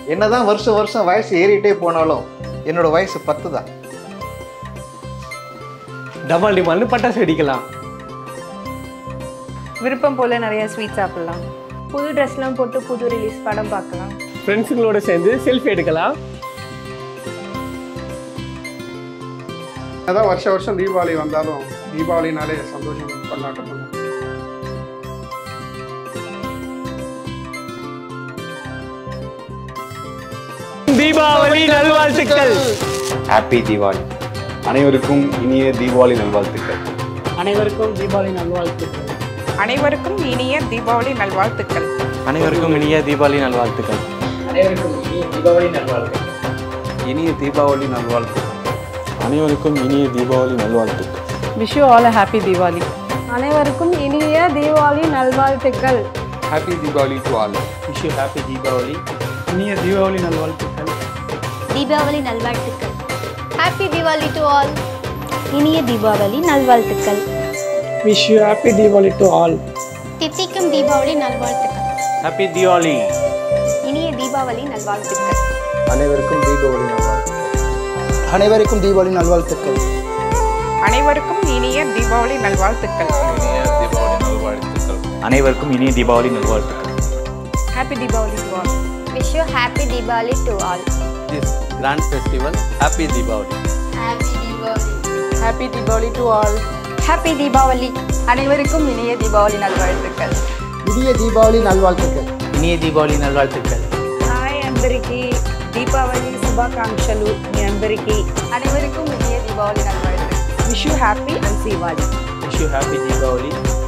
என்னதான் வருஷம் வருஷம் வயசு ஏறிட்டே போனாலும் என்னோட வயசு பத்து தான் டபால் டிமால்னு பட்டாசு வெடிக்கலாம் விருப்பம் போல் நிறைய ஸ்வீட் சாப்பிட்லாம் புது ட்ரெஸ்லாம் போட்டு புது ரிலீஸ் படம் பார்க்கலாம் ஃப்ரெண்ட்ஸுங்களோட சேர்ந்து செல்ஃபி எடுக்கலாம் அதான் வருஷ வருஷம் தீபாவளி வந்தாலும் தீபாவளினாலே சந்தோஷம் கொண்டாட்டம் பண்ணுவோம் தீபாவளி நல்வாழ்த்துக்கள் ஹாப்பி தீபாவளி அனைவருக்கும் இனிய தீபாவளி நல்வாழ்த்துக்கள் அனைவருக்கும் தீபாவளி நல்வாழ்த்துக்கள் அனைவருக்கும் இனிய தீபாவளி நல்வாழ்த்துக்கள் அனைவருக்கும் இனிய தீபாவளி நல்வாழ்த்துக்கள் அனைவருக்கும் இனிய தீபாவளி நல்வாழ்த்துக்கள் இனிய தீபாவளி நல்வாழ்த்துக்கள் அனைவருக்கும் இனிய தீபாவளி நல்வாழ்த்துக்கள் wish you all happy Deepavali அனைவருக்கும் இனிய தீபாவளி நல்வாழ்த்துக்கள் happy Deepavali to all wish you happy Deepavali இனிய தீபாவளி நல்வாழ்த்துக்கள் தீபாவளி நல்வாழ்த்துக்கள் ஹாப்பி தீபாவளி டு ஆல் இனிய தீபாவளி நல்வாழ்த்துக்கள் wish you happy Deepavali to all தித்திக்கும் தீபாவளி நல்வாழ்த்துக்கள் ஹாப்பி தீபாவளி இனிய தீபாவளி நல்வாழ்த்துக்கள் அனைவருக்கும் தீபாவளி நல்வாழ்த்துக்கள் அனைவருக்கும் தீபாவளி நல்வாழ்த்துக்கள் அனைவருக்கும் இனிய தீபாவளி நல்வாழ்த்துக்கள் இனிய தீபாவளி நல்வாழ்த்துக்கள் அனைவருக்கும் இனிய தீபாவளி நல்வாழ்த்துக்கள் happy Deepavali to all wish you happy Deepavali to all this grand festival happy Deepavali happy Deepavali happy Deepavali to all happy Deepavali அனைவருக்கும் இனிய தீபாவளி நல்வாழ்த்துக்கள் இனிய தீபாவளி நல்வாழ்த்துக்கள் இனிய தீபாவளி நல்வாழ்த்துக்கள் హాయ్ అందరికీ దీపావళి శుభాకాంక్షలు మీ అందరికీ அனைவருக்கும் இனிய தீபாவளி நல்வாழ்த்துக்கள் wish you happy and Diwali wish you happy Deepavali